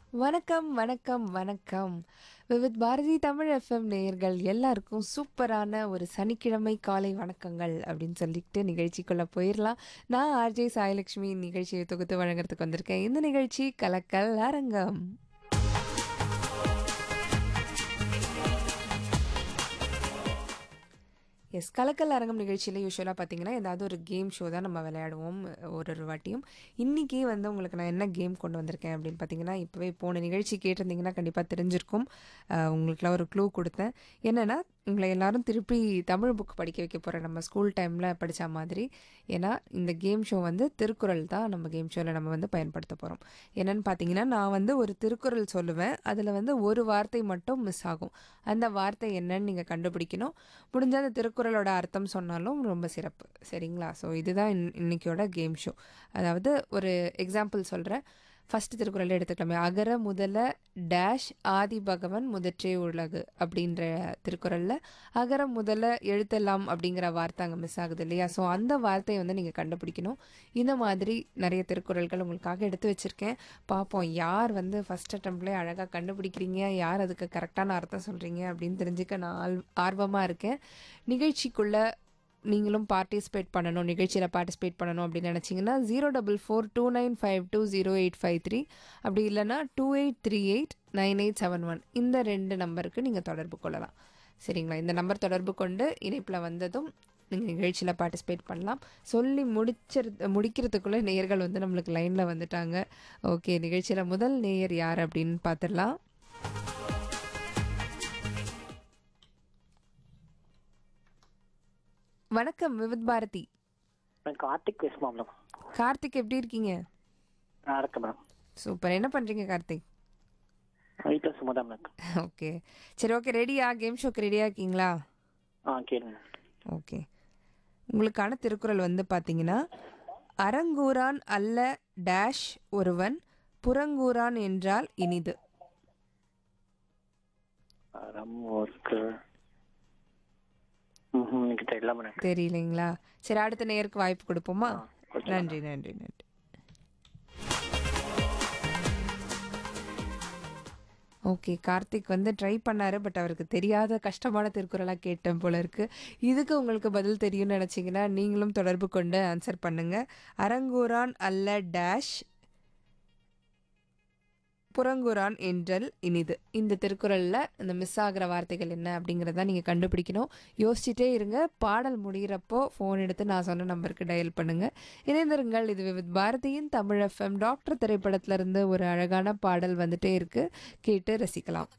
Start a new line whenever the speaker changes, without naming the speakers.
வணக்கம் வணக்கம் வணக்கம் விவித் பாரதி தமிழ் எஃப்எம் நேயர்கள் எல்லாருக்கும் சூப்பரான ஒரு சனிக்கிழமை காலை வணக்கங்கள் அப்படின்னு சொல்லிட்டு நிகழ்ச்சிக்குள்ளே போயிடலாம் நான் ஆர்ஜே சாயலட்சுமி நிகழ்ச்சியை தொகுத்து வழங்குறதுக்கு வந்திருக்கேன் இந்த நிகழ்ச்சி கலக்கல் அரங்கம் எஸ் கலக்கல் அரங்கம் நிகழ்ச்சியில் யூஸ்வலாக பார்த்தீங்கன்னா ஏதாவது ஒரு கேம் ஷோ தான் நம்ம விளையாடுவோம் ஒரு ஒரு வாட்டியும் இன்றைக்கி வந்து உங்களுக்கு நான் என்ன கேம் கொண்டு வந்திருக்கேன் அப்படின்னு பார்த்தீங்கன்னா இப்போவே போன நிகழ்ச்சி கேட்டிருந்தீங்கன்னா கண்டிப்பாக தெரிஞ்சிருக்கும் அஹ், உங்களுக்குலாம் ஒரு க்ளூ கொடுத்தேன் என்னென்னா உங்களை எல்லாரும் திருப்பி தமிழ் புக் படிக்க வைக்க போகிறேன் நம்ம ஸ்கூல் டைமில் படித்த மாதிரி ஏன்னா இந்த கேம் ஷோ வந்து திருக்குறள் தான் நம்ம கேம் ஷோவில் நம்ம வந்து பயன்படுத்த போகிறோம் என்னென்னு பார்த்தீங்கன்னா நான் வந்து ஒரு திருக்குறள் சொல்லுவேன் அதில் வந்து ஒரு வார்த்தை மட்டும் மிஸ் ஆகும் அந்த வார்த்தை என்னன்னு நீங்கள் கண்டுபிடிக்கணும் முடிஞ்ச அந்த திருக்குறளோட அர்த்தம் சொன்னாலும் ரொம்ப சிறப்பு சரிங்களா ஸோ இதுதான் இன் இன்னைக்கோட கேம் ஷோ அதாவது ஒரு எக்ஸாம்பிள் சொல்கிறேன் ஃபஸ்ட் திருக்குறள் எடுத்துக்கலாமே அகர முதல டேஷ் ஆதி பகவன் முதற்றே உலகு அப்படின்ற திருக்குறளில் அகர முதல எழுத்தெல்லாம் அப்படிங்கிற வார்த்தை அங்கே மிஸ் ஆகுது இல்லையா ஸோ அந்த வார்த்தையை வந்து நீங்கள் கண்டுபிடிக்கணும் இந்த மாதிரி நிறைய திருக்குறள்கள் உங்களுக்காக எடுத்து வச்சுருக்கேன் பார்ப்போம் யார் வந்து ஃபஸ்ட் அட்டம்ப்ட்லேயே அழகாக கண்டுபிடிக்கிறீங்க யார் அதுக்கு கரெக்டான அர்த்தம் சொல்கிறீங்க அப்படின்னு தெரிஞ்சுக்க நான் ஆல் ஆர்வமாக இருக்கேன் நிகழ்ச்சிக்குள்ளே நீங்களும் பார்ட்டிசிபேட் பண்ணணும் நிகழ்ச்சியில் பார்ட்டிசிபேட் பண்ணணும் அப்படின்னு நினச்சிங்கன்னா zero double four two nine five two zero eight five three அப்படி இல்லைன்னா two eight three eight nine eight seven one இந்த ரெண்டு நம்பருக்கு நீங்கள் தொடர்பு கொள்ளலாம் சரிங்களா இந்த நம்பர் தொடர்பு கொண்டு இணைப்பில் வந்ததும் நீங்கள் நிகழ்ச்சியில் பார்ட்டிசிபேட் பண்ணலாம் சொல்லி முடிச்சிரு முடிக்கிறதுக்குள்ளே நேயர்கள் வந்து நம்மளுக்கு லைனில் வந்துட்டாங்க ஓகே நிகழ்ச்சியில் முதல் நேயர் யார் அப்படின்னு பார்த்துடலாம் வணக்கம் விவித் பாரதி
நான் கார்த்திக் பேசுமா மேடம்
கார்த்திக் எப்படி இருக்கீங்க
நான் இருக்கேன் மேடம்
சூப்பர் என்ன பண்ணுறீங்க கார்த்திக்
வீட்டில் சும்மா தான் மேடம்
ஓகே சரி ஓகே ரெடியா கேம் ஷோக்கு ரெடியாக இருக்கீங்களா
ஆ கேளுங்க
ஓகே உங்களுக்கான திருக்குறள் வந்து பார்த்தீங்கன்னா அறங்கூறான் அல்ல டேஷ் ஒருவன் புறங்கூறான் என்றால் இனிது
அறம் ஒர்க்கு ம் எனக்கு தெரியல மேடம்
தெரியலைங்களா சரி அடுத்த நேருக்கு வாய்ப்பு கொடுப்போமா
கொடுக்கலாம்.
நன்றி நன்றி நன்றி ஓகே கார்த்திக் வந்து ட்ரை பண்ணாரு பட் அவருக்கு தெரியாத கஷ்டமான திருக்குறளாக கேட்டேன் போல இருக்கு இதுக்கு உங்களுக்கு பதில் தெரியும்னு நினச்சிங்கன்னா நீங்களும் தொடர்பு கொண்டு ஆன்சர் பண்ணுங்க அரங்கூரான் அல்ல டேஷ் புறங்குரான் என்றல் இனிது இந்த திருக்குறளில் இந்த மிஸ் ஆகிற வார்த்தைகள் என்ன அப்படிங்கிறத நீங்கள் கண்டுபிடிக்கணும் யோசிச்சுட்டே இருங்க பாடல் முடிகிறப்போ ஃபோன் எடுத்து நான் சொன்ன நம்பருக்கு டயல் பண்ணுங்கள் இணைந்திருங்கள் இது வித் பாரதியின் தமிழ் எஃப்எம் டாக்டர் திரைப்படத்துல இருந்து ஒரு அழகான பாடல் வந்துட்டே இருக்கு கேட்டு ரசிக்கலாம்